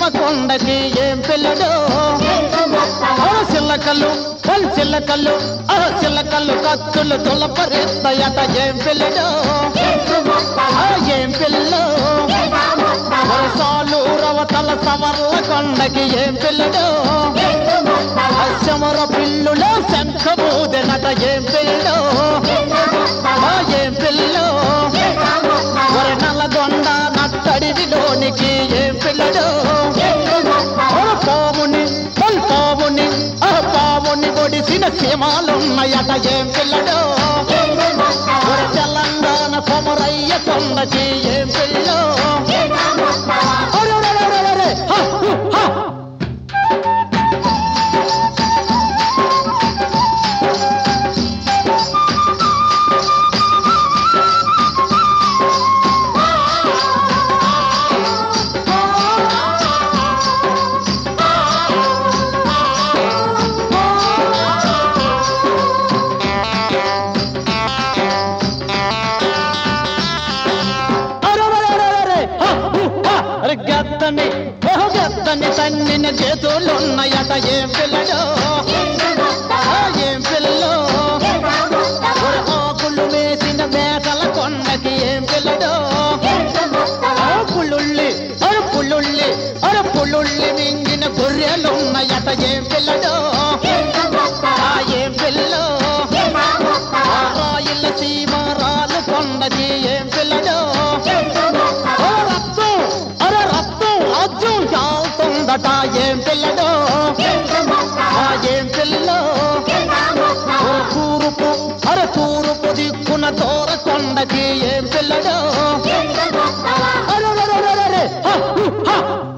కొండకి ఏం పిల్లడు ఆ చిల్లకల్లు పల్ చిల్లకల్లు ఆ చిల్లకల్లు కత్తులు తులపరెత్తయట ఏం పిల్లడు ఆ ఏం పిల్లు వర్షాలు రవతల సవర్ల కొండకి ఏం పిల్లడు అచ్చమర పిల్లులో శంఖమూదెనట ఏం పిల్లు ఆ ఏం పిల్లు ఒరే నల్లగొండ నట్టడిలోనికి ఏం పిల్లడు ఒరే పావుని పల్ పావుని ఆ పావుని ఒడిసిన సీమాలున్నాయట ఏం పిల్లడు ఒరే తెలంగాణ కొమరయ్య కొండకి ఏం పిల్లు ఒరే, ఒరే, ఒరే, ఒరే, ఒరే, హ, హు, హ. అరెరెరెరెరె! హ! హు! హ! అరె గద్దని ఓహ గద్దని తన్నిన చేతులున్నాయట ఏం పిల్లడు ఆ ఏం పిల్లలో ఒరే ఆకులు వేసిన మేకల కొండకి ఏం పిల్లడు ఆ పుల్లుళ్ళి అరే పుల్లుళ్ళి అరే పుల్లుళ్ళి మింగిన గొర్రెలున్నాయట ఏం పిల్లడు ఆ ఏం పిల్లలో ఆ రాయిల సీమారాలు కొండకి ఏం పిల్లడు ఓ రక్తం అరే రక్తం అజ్జం చాలుతుందట ఏం పిల్లడు ఆ ఏం పిల్లలో ఓ తూరుపు అరే తూరుపు దిక్కున దూర కొండకి ఏం పిల్లడు అరెరెరెరెరె! హ! హు! హ!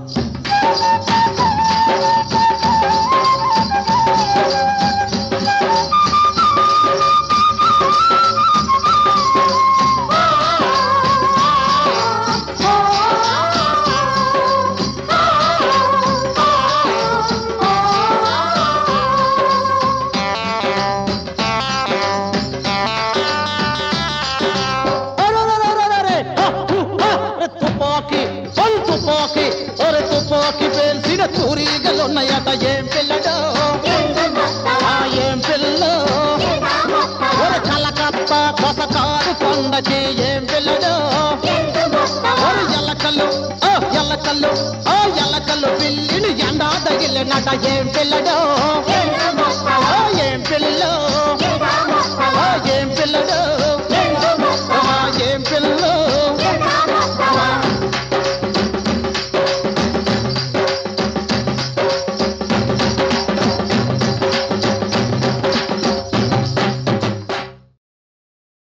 అరెరెరెరెరె! హ! హు! హ! అరె తుపాకి పల్ తుపాకి ఒరే తుపాకి పేల్చిన తూరీగలున్నాయట ఏం పిల్లడు ఆ ఏం పిల్లలో ఒరే కలకత్త కొసకారు కొండకి ఏం పిల్లడు ఒరే ఎల్లకల్లు ఆ ఎల్లకల్లు ఆ ఎల్లకల్లు పిల్లిని ఎండా తగిలినట ఏం పిల్లడు ఆ ఏం పిల్లలో ఆ ఏం పిల్లడు